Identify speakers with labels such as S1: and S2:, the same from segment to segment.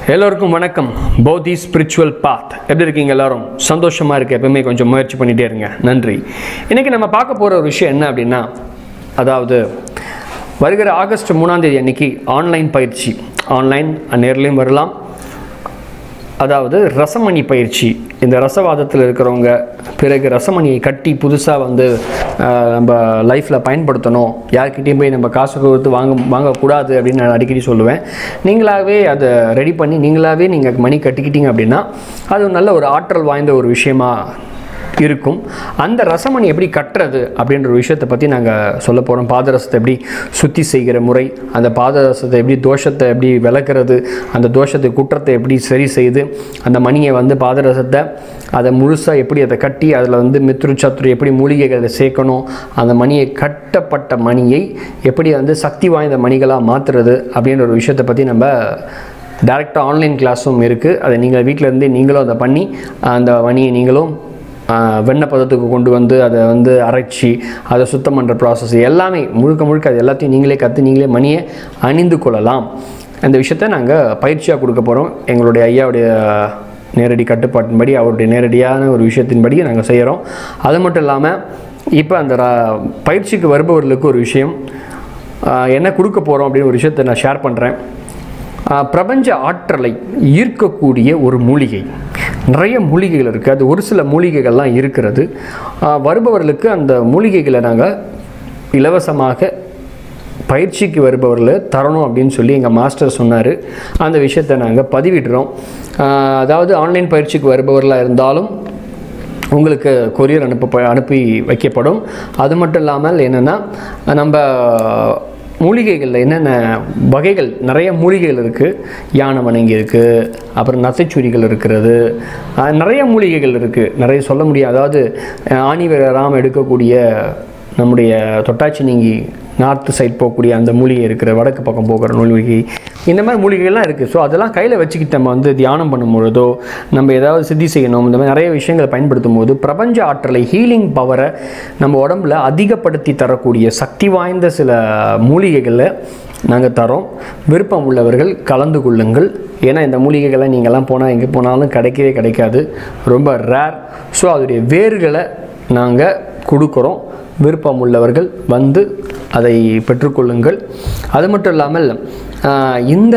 S1: எல்லோருக்கும் வணக்கம் போதி ஸ்பிரிச்சுவல் பாத் எப்படி இருக்கீங்க எல்லாரும் சந்தோஷமாக இருக்க எப்பவுமே கொஞ்சம் முயற்சி பண்ணிகிட்டே இருங்க நன்றி இன்றைக்கி நம்ம பார்க்க போகிற ஒரு விஷயம் என்ன அப்படின்னா அதாவது வருகிற ஆகஸ்ட் மூணாம் தேதி அன்னைக்கு ஆன்லைன் பயிற்சி ஆன்லைன் நேர்லேயும் வரலாம் அதாவது ரசமணி பயிற்சி இந்த ரசவாதத்தில் இருக்கிறவங்க பிறகு ரசமணியை கட்டி புதுசாக வந்து ஆஹ், நம்ம லைஃப்பில் பயன்படுத்தணும் யார்கிட்டயும் போய் நம்ம காசு கொடுத்து வாங்க வாங்கக்கூடாது அப்படின்னு நான் அடிக்கடி சொல்லுவேன் நீங்களாகவே அதை ரெடி பண்ணி நீங்களாகவே நீங்கள் மணி கட்டிக்கிட்டீங்க அப்படின்னா அது நல்ல ஒரு ஆற்றல் வாய்ந்த ஒரு விஷயமா இருக்கும் அந்த ரசமணி எப்படி கட்டுறது அப்படின்ற ஒரு விஷயத்தை பற்றி நாங்கள் சொல்ல போகிறோம் பாதரசத்தை எப்படி சுத்தி செய்கிற முறை அந்த பாதரசத்தை எப்படி தோஷத்தை எப்படி விளக்குறது அந்த தோஷத்தை குற்றத்தை எப்படி சரி செய்து அந்த மணியை வந்து பாதரசத்தை அதை முழுசாக எப்படி அதை கட்டி அதில் வந்து மித்ரு சத்ரு எப்படி மூலிகைகளை சேர்க்கணும் அந்த மணியை கட்டப்பட்ட மணியை எப்படி வந்து சக்தி வாய்ந்த மணிகளாக மாற்றுறது அப்படின்ற ஒரு விஷயத்தை பற்றி நம்ம டேரெக்டாக ஆன்லைன் கிளாஸும் இருக்குது அதை நீங்கள் வீட்டில் இருந்தே நீங்களும் அதை பண்ணி அந்த மணியை நீங்களும் ஆஹ், வெண்ணெய் பதத்துக்கு கொண்டு வந்து அதை வந்து அரைச்சி அதை சுத்தம் பண்ணுற ப்ராசஸ் எல்லாமே முழுக்க முழுக்க அது எல்லாத்தையும் நீங்களே கற்று நீங்களே மணியை அணிந்து கொள்ளலாம் அந்த விஷயத்தை நாங்கள் பயிற்சியாக கொடுக்க போகிறோம் எங்களுடைய ஐயாவுடைய நேரடி கட்டுப்பாட்டின்படி அவருடைய நேரடியான ஒரு விஷயத்தின்படி நாங்கள் செய்கிறோம் அது மட்டும் இல்லாமல் இப்போ அந்த ர- பயிற்சிக்கு வருபவர்களுக்கு ஒரு விஷயம் ஆஹ், என்ன கொடுக்க போகிறோம் அப்படின்னு ஒரு விஷயத்தை நான் ஷேர் பண்ணுறேன் ஆஹ் பிரபஞ்ச ஆற்றலை ஈர்க்கக்கூடிய ஒரு மூலிகை நிறைய மூலிகைகள் இருக்குது அது ஒரு சில மூலிகைகள்லாம் இருக்கிறது ஆஹ் வருபவர்களுக்கு அந்த மூலிகைகளை நாங்கள் இலவசமாக பயிற்சிக்கு வருபவர்களை தரணும் அப்படின்னு சொல்லி எங்கள் மாஸ்டர் சொன்னார் அந்த விஷயத்தை நாங்கள் பதிவிடுறோம் ஆஹ் அதாவது ஆன்லைன் பயிற்சிக்கு வருபவர்களாக இருந்தாலும் உங்களுக்கு கொரியர் அனுப்ப அனுப்பி வைக்கப்படும் அது மட்டும் இல்லாமல் என்னென்னா நம்ம மூலிகைகளில் என்னென்ன வகைகள் நிறைய மூலிகைகள் இருக்குது யானை வணங்கி இருக்குது அப்புறம் நசைச்சுரிகள் இருக்கிறது அஹ் நிறைய மூலிகைகள் இருக்குது நிறைய சொல்ல முடியாது அதாவது அஹ் ஆணி ராம் எடுக்கக்கூடிய நம்முடைய தொட்டாச்சி நீங்கி நார்த்து சைட் போகக்கூடிய அந்த மூலிகை இருக்கிற வடக்கு பக்கம் போகிற மூலிகை இந்த மாதிரி மூலிகைகள்லாம் இருக்குது ஸோ அதெல்லாம் கையில் வச்சுக்கிட்டு நம்ம வந்து தியானம் பண்ணும்பொழுதோ நம்ம ஏதாவது சித்தி செய்யணும் இந்த மாதிரி நிறைய விஷயங்களை பயன்படுத்தும் போது பிரபஞ்ச ஆற்றலை ஹீலிங் பவரை நம்ம உடம்புல அதிகப்படுத்தி தரக்கூடிய சக்தி வாய்ந்த சில மூலிகைகளை நாங்கள் தரோம் விருப்பம் உள்ளவர்கள் கலந்து கொள்ளுங்கள் ஏன்னா இந்த மூலிகைகளை நீங்கள்லாம் போனால் எங்கே போனாலும் கிடைக்கவே கிடைக்காது ரொம்ப ரேர் ஸோ அதோடைய வேர்களை நாங்கள் கொடுக்குறோம் விருப்பம் உள்ளவர்கள் வந்து அதை பெற்றுக்கொள்ளுங்கள் அது மட்டும் இல்லாமல் ஆஹ், இந்த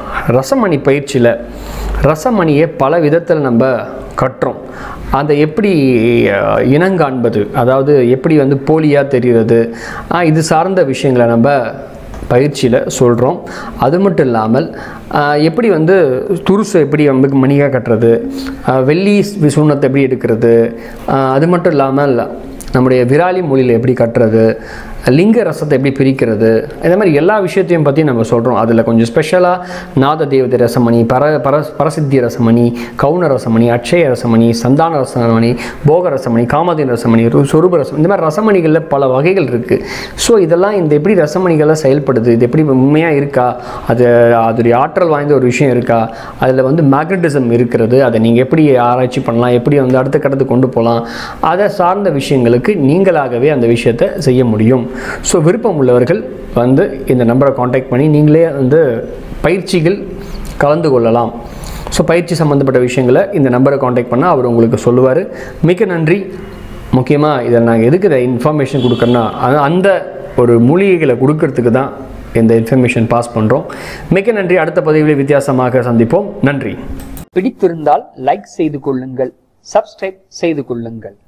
S1: ரசமணி பயிற்சியில் ரசமணியை பல விதத்தில் நம்ம கட்டுறோம் அதை எப்படி ஆஹ், இனங்காண்பது அதாவது எப்படி வந்து போலியாக தெரிகிறது ஆஹ், இது சார்ந்த விஷயங்களை நம்ம பயிற்சியில் சொல்கிறோம் அது மட்டும் இல்லாமல் ஆஹ், எப்படி வந்து துருசை எப்படி நமக்கு மணியாக கட்டுறது ஆஹ், வெள்ளி சுண்ணத்தை எப்படி எடுக்கிறது ஆஹ், அது மட்டும் இல்லாமல் நம்முடைய விராலி மொழியில் எப்படி கட்டுறது லிங்க ரசத்தை எப்படி பிரிக்கிறது இந்த மாதிரி எல்லா விஷயத்தையும் பற்றி நம்ம சொல்கிறோம் அதில் கொஞ்சம் ஸ்பெஷலாக நாத தேவதை ரசமணி பர பர பரசித்தி ரசமணி கவுன ரசமணி அட்சய ரசமணி சந்தான ரசமணி போக ரசமணி காமதேன ரசமணி ரு- சொரூப ரசம் இந்த மாதிரி ரசமணிகளில் பல வகைகள் இருக்குது ஸோ இதெல்லாம் இந்த எப்படி ரசமணிகளாக செயல்படுது இது எப்படி உண்மையாக இருக்கா அது அதோடைய ஆற்றல் வாய்ந்த ஒரு விஷயம் இருக்கா அதில் வந்து மேக்னட்டிசம் இருக்கிறது அதை நீங்கள் எப்படி ஆராய்ச்சி பண்ணலாம் எப்படி வந்து அடுத்த கட்டத்துக்கு கொண்டு போகலாம் அதை சார்ந்த விஷயங்களுக்கு நீங்களாகவே அந்த விஷயத்தை செய்ய முடியும் ஸோ விருப்பம் உள்ளவர்கள் வந்து இந்த நம்பரை காண்டாக்ட் பண்ணி நீங்களே வந்து பயிற்சிகள் கலந்து கொள்ளலாம் ஸோ பயிற்சி சம்மந்தப்பட்ட விஷயங்களை இந்த நம்பரை காண்டாக்ட் பண்ணால் அவர் உங்களுக்கு சொல்லுவார் மிக்க நன்றி முக்கியமாக இதை நாங்கள் எதுக்கு இதை இன்ஃபர்மேஷன் கொடுக்குறோன்னா அது அந்த ஒரு மூலிகைகளை கொடுக்கறதுக்கு தான் இந்த இன்ஃபர்மேஷன் பாஸ் பண்ணுறோம் மிக்க நன்றி அடுத்த பதிவில் வித்தியாசமாக சந்திப்போம் நன்றி
S2: பிடித்திருந்தால் லைக் செய்து கொள்ளுங்கள் சப்ஸ்கிரைப் செய்து கொள்ளுங்கள்